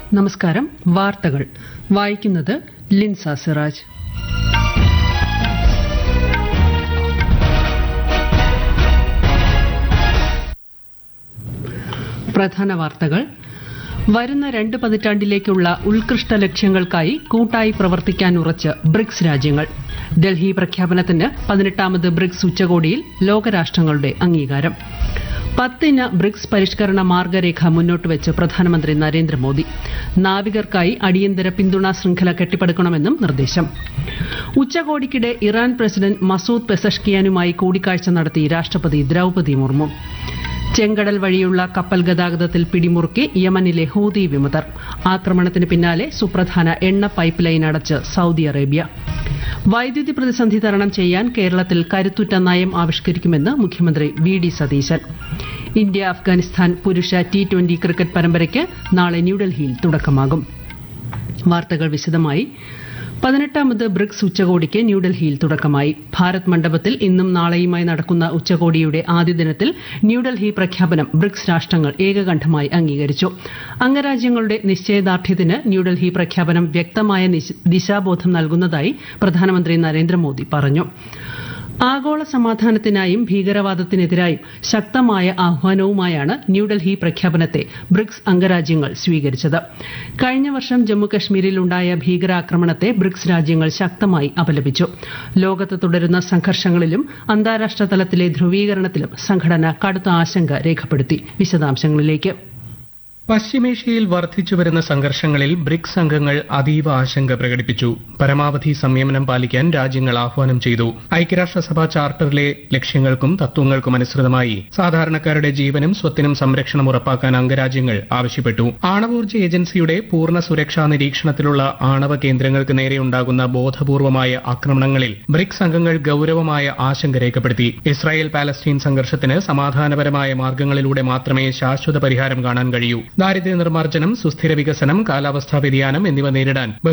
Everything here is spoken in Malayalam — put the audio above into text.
നമസ്കാരം വാർത്തകൾ വായിക്കുന്നത് ലിൻസ സിറാജ് പ്രധാന വാർത്തകൾ വരുന്ന രണ്ട് പതിറ്റാണ്ടിലേക്കുള്ള ഉത്കൃഷ്ട ലക്ഷ്യങ്ങൾക്കായി കൂട്ടായി പ്രവർത്തിക്കാൻ ഉറച്ച് ബ്രിക്സ് രാജ്യങ്ങൾ ഡൽഹി പ്രഖ്യാപനത്തിന് പതിനെട്ടാമത് ബ്രിക്സ് ഉച്ചകോടിയിൽ ലോകരാഷ്ട്രങ്ങളുടെ അംഗീകാരം പത്തിന ബ്രിക്സ് പരിഷ്കരണ മാർഗരേഖ മുന്നോട്ട് വെച്ച് പ്രധാനമന്ത്രി നരേന്ദ്രമോദി നാവികർക്കായി അടിയന്തര പിന്തുണാ ശൃംഖല കെട്ടിപ്പടുക്കണമെന്നും നിർദ്ദേശം ഉച്ചകോടിക്കിടെ ഇറാൻ പ്രസിഡന്റ് മസൂദ് പെസഷ്കിയാനുമായി കൂടിക്കാഴ്ച നടത്തി രാഷ്ട്രപതി ദ്രൌപതി മുർമു ചെങ്കടൽ വഴിയുള്ള കപ്പൽ ഗതാഗതത്തിൽ പിടിമുറുക്കി യമനിലെ ഹൂതി വിമതർ ആക്രമണത്തിന് പിന്നാലെ സുപ്രധാന എണ്ണ പൈപ്പ് ലൈൻ അടച്ച് സൌദി അറേബ്യ വൈദ്യുതി പ്രതിസന്ധി തരണം ചെയ്യാൻ കേരളത്തിൽ കരുത്തുറ്റ നയം ആവിഷ്കരിക്കുമെന്ന് മുഖ്യമന്ത്രി V D Satheesan India Afghanistan പുരുഷ ടി ട്വന്റി ക്രിക്കറ്റ് പരമ്പരയ്ക്ക് നാളെ ന്യൂഡൽഹിയിൽ തുടക്കമാകും വാർത്തകൾ വിശദമായി പതിനെട്ടാമത് ബ്രിക്സ് ഉച്ചകോടിക്ക് ന്യൂഡൽഹിയിൽ തുടക്കമായി ഭാരത് മണ്ഡപത്തിൽ ഇന്നും നാളെയുമായി നടക്കുന്ന ഉച്ചകോടിയുടെ ആദ്യ ദിനത്തിൽ ന്യൂഡൽഹി പ്രഖ്യാപനം ബ്രിക്സ് രാഷ്ട്രങ്ങൾ ഏകകണ്ഠമായി അംഗീകരിച്ചു അംഗരാജ്യങ്ങളുടെ നിശ്ചയദാർഢ്യത്തിന് ന്യൂഡൽഹി പ്രഖ്യാപനം വ്യക്തമായ ദിശാബോധം നൽകുന്നതായി പ്രധാനമന്ത്രി നരേന്ദ്രമോദി പറഞ്ഞു ആഗോള സമാധാനത്തിനായും ഭീകരവാദത്തിനെതിരായും ശക്തമായ ആഹ്വാനവുമായാണ് ന്യൂഡൽഹി പ്രഖ്യാപനത്തെ ബ്രിക്സ് അംഗരാജ്യങ്ങൾ സ്വീകരിച്ചത് കഴിഞ്ഞ വർഷം ജമ്മുകശ്മീരിലുണ്ടായ ഭീകരാക്രമണത്തെ ബ്രിക്സ് രാജ്യങ്ങൾ ശക്തമായി അപലപിച്ചു ലോകത്ത് തുടരുന്ന സംഘർഷങ്ങളിലും അന്താരാഷ്ട്ര തലത്തിലെ ധ്രുവീകരണത്തിലും സംഘടന കടുത്ത ആശങ്ക രേഖപ്പെടുത്തി വിശദാംശങ്ങളിലേക്ക് പശ്ചിമേഷ്യയിൽ വർദ്ധിച്ചുവരുന്ന സംഘർഷങ്ങളിൽ ബ്രിക്സ് അംഗങ്ങൾ അതീവ ആശങ്ക പ്രകടിപ്പിച്ചു പരമാവധി സംയമനം പാലിക്കാൻ രാജ്യങ്ങൾ ആഹ്വാനം ചെയ്തു ഐക്യരാഷ്ട്രസഭാ ചാർട്ടറിലെ ലക്ഷ്യങ്ങൾക്കും തത്വങ്ങൾക്കും അനുസൃതമായി സാധാരണക്കാരുടെ ജീവനും സ്വത്തിനും സംരക്ഷണം ഉറപ്പാക്കാൻ അംഗരാജ്യങ്ങൾ ആവശ്യപ്പെട്ടു ആണവോർജ്ജ ഏജൻസിയുടെ പൂർണ്ണ സുരക്ഷാ നിരീക്ഷണത്തിലുള്ള ആണവ കേന്ദ്രങ്ങൾക്ക് നേരെയുണ്ടാകുന്ന ബോധപൂർവമായ ആക്രമണങ്ങളിൽ ബ്രിക്സ് അംഗങ്ങൾ ഗൌരവമായ ആശങ്ക രേഖപ്പെടുത്തി ഇസ്രായേൽ പാലസ്തീൻ സംഘർഷത്തിന് സമാധാനപരമായ മാർഗങ്ങളിലൂടെ മാത്രമേ ശാശ്വത പരിഹാരം കാണാൻ കഴിയൂ ദാരിദ്ര്യ നിർമ്മാർജ്ജനം സുസ്ഥിര വികസനം കാലാവസ്ഥാ വ്യതിയാനം എന്നിവ നേരിടാൻ